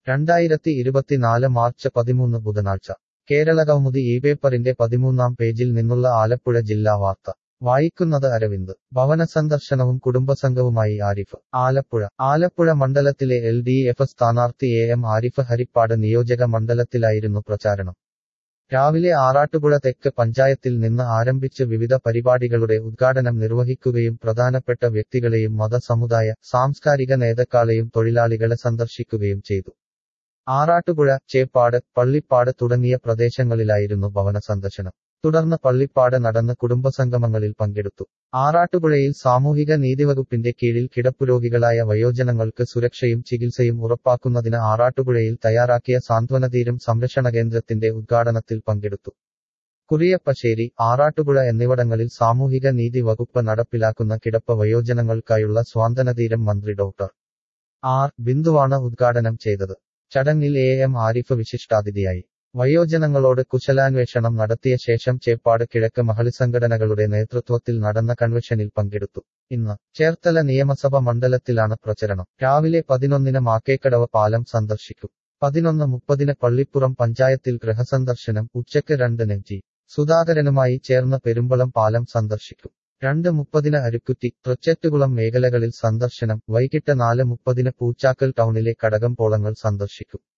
രണ്ടായിരത്തി ഇരുപത്തിനാല് മാർച്ച് പതിമൂന്ന് ബുധനാഴ്ച കേരള കൗമുദി ഈ പേപ്പറിന്റെ പതിമൂന്നാം പേജിൽ നിന്നുള്ള ആലപ്പുഴ ജില്ലാ വാർത്ത വായിക്കുന്നത് അരവിന്ദ് ഭവന സന്ദർശനവും കുടുംബസംഘവുമായി ആരിഫ് ആലപ്പുഴ ആലപ്പുഴ മണ്ഡലത്തിലെ എൽ ഡി എഫ് സ്ഥാനാർത്ഥി എ എം ആരിഫ് ഹരിപ്പാട് നിയോജക മണ്ഡലത്തിലായിരുന്നു പ്രചാരണം രാവിലെ ആറാട്ടുപുഴ തെക്ക് പഞ്ചായത്തിൽ നിന്ന് ആരംഭിച്ച് വിവിധ പരിപാടികളുടെ ഉദ്ഘാടനം നിർവഹിക്കുകയും പ്രധാനപ്പെട്ട വ്യക്തികളെയും മതസമുദായ സാംസ്കാരിക നേതാക്കളെയും തൊഴിലാളികളെ സന്ദർശിക്കുകയും ചെയ്തു ആറാട്ടുപുഴ ചേപ്പാട് പള്ളിപ്പാട് തുടങ്ങിയ പ്രദേശങ്ങളിലായിരുന്നു ഭവന സന്ദർശനം തുടർന്ന് പള്ളിപ്പാട് നടന്ന് കുടുംബസംഗമങ്ങളിൽ പങ്കെടുത്തു ആറാട്ടുപുഴയിൽ സാമൂഹിക നീതിവകുപ്പിന്റെ കീഴിൽ കിടപ്പുരോഗികളായ വയോജനങ്ങൾക്ക് സുരക്ഷയും ചികിത്സയും ഉറപ്പാക്കുന്നതിന് ആറാട്ടുപുഴയിൽ തയ്യാറാക്കിയ സാന്ത്വനതീരം സംരക്ഷണ കേന്ദ്രത്തിന്റെ ഉദ്ഘാടനത്തിൽ പങ്കെടുത്തു കുറിയപ്പശ്ശേരി ആറാട്ടുപുഴ എന്നിവിടങ്ങളിൽ സാമൂഹിക നീതി വകുപ്പ് നടപ്പിലാക്കുന്ന കിടപ്പ് വയോജനങ്ങൾക്കായുള്ള സ്വാന്തനതീരം മന്ത്രി ഡോക്ടർ ആർ ബിന്ദുവാണ് ഉദ്ഘാടനം ചെയ്തത് ചടങ്ങിൽ എ എം ആരിഫ് വിശിഷ്ടാതിഥിയായി വയോജനങ്ങളോട് കുശലാന്വേഷണം നടത്തിയ ശേഷം ചേപ്പാട് കിഴക്ക് മഹളി സംഘടനകളുടെ നേതൃത്വത്തിൽ നടന്ന കൺവെൻഷനിൽ പങ്കെടുത്തു ഇന്ന് ചേർത്തല നിയമസഭ മണ്ഡലത്തിലാണ് പ്രചരണം രാവിലെ പതിനൊന്നിന് മാക്കേക്കടവ് പാലം സന്ദർശിക്കും പതിനൊന്ന് മുപ്പതിന് പള്ളിപ്പുറം പഞ്ചായത്തിൽ ഗൃഹസന്ദർശനം ഉച്ചയ്ക്ക് രണ്ടിന് ജി സുധാകരനുമായി ചേർന്ന് പെരുമ്പളം പാലം സന്ദർശിക്കും രണ്ട് മുപ്പതിന് അരുക്കുറ്റി തൃച്ചറ്റുകുളം മേഖലകളിൽ സന്ദർശനം വൈകിട്ട് നാല് മുപ്പതിന് പൂച്ചാക്കൽ ടൗണിലെ കടകംപോളങ്ങൾ സന്ദർശിക്കും